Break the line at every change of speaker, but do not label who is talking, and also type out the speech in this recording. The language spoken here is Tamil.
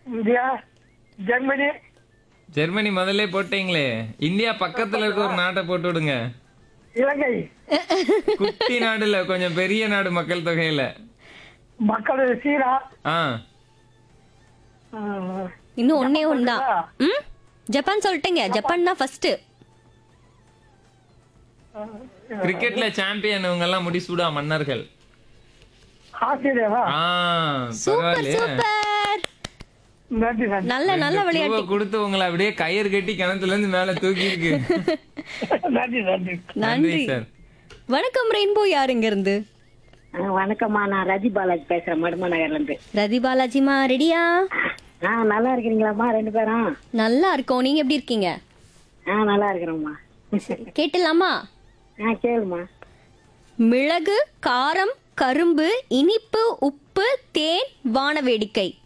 இந்தியா ஜெர்மனி
ஜெர்மனி முதல்ல போட்டீங்களே இந்தியா பக்கத்துல இருக்க ஒரு நாட்டை போட்டு விடுங்க
இலங்கை
குட்டி நாடுல கொஞ்சம் பெரிய நாடு மக்கள் தொகையில
மக்கள் சீனா
ஆ
ஆஹ்,
இன்னும் ஒன்னே ஒன்றுதான் ம் ஜப்பான் சொல்லிட்டீங்க ஜப்பான் தான் ஃபர்ஸ்ட்
கிரிக்கெட்ல சாம்பியன் இவங்க எல்லாம் முடிசூடா மன்னர்கள்
ஆஸ்திரேலியாவா
ஆ
சூப்பர்
பரவாயில்லையே
சூப்பர்
நன்றி நன்றி
நல்ல நல்ல
ரெண்டு
விளையாட்டு
பூவை கொடுத்து உங்களை அப்படியே கயிறு கட்டி கிணத்துல இருந்து மேல தூக்கி இருக்கு
நன்றி நன்றி
நன்றி
சார்
வணக்கம் ரெயின்போ யாருங்க இருந்து
ஆ, வணக்கம்மா நான் ரஜி பாலாஜி பேசுறேன் மடும நகர்ல இருந்து
ரதி பாலாஜிமா ரெடியா
ஆ நல்லா இருக்கிறீங்களாம்மா ரெண்டு பேரும்
நல்லா இருக்கோம் நீங்க எப்படி இருக்கீங்க
ஆ நல்லா இருக்கிறோம்மா
கேட்டலாமா
ஆ கேளுமா
மிளகு காரம் கரும்பு இனிப்பு உப்பு தேன் வானவேடிக்கை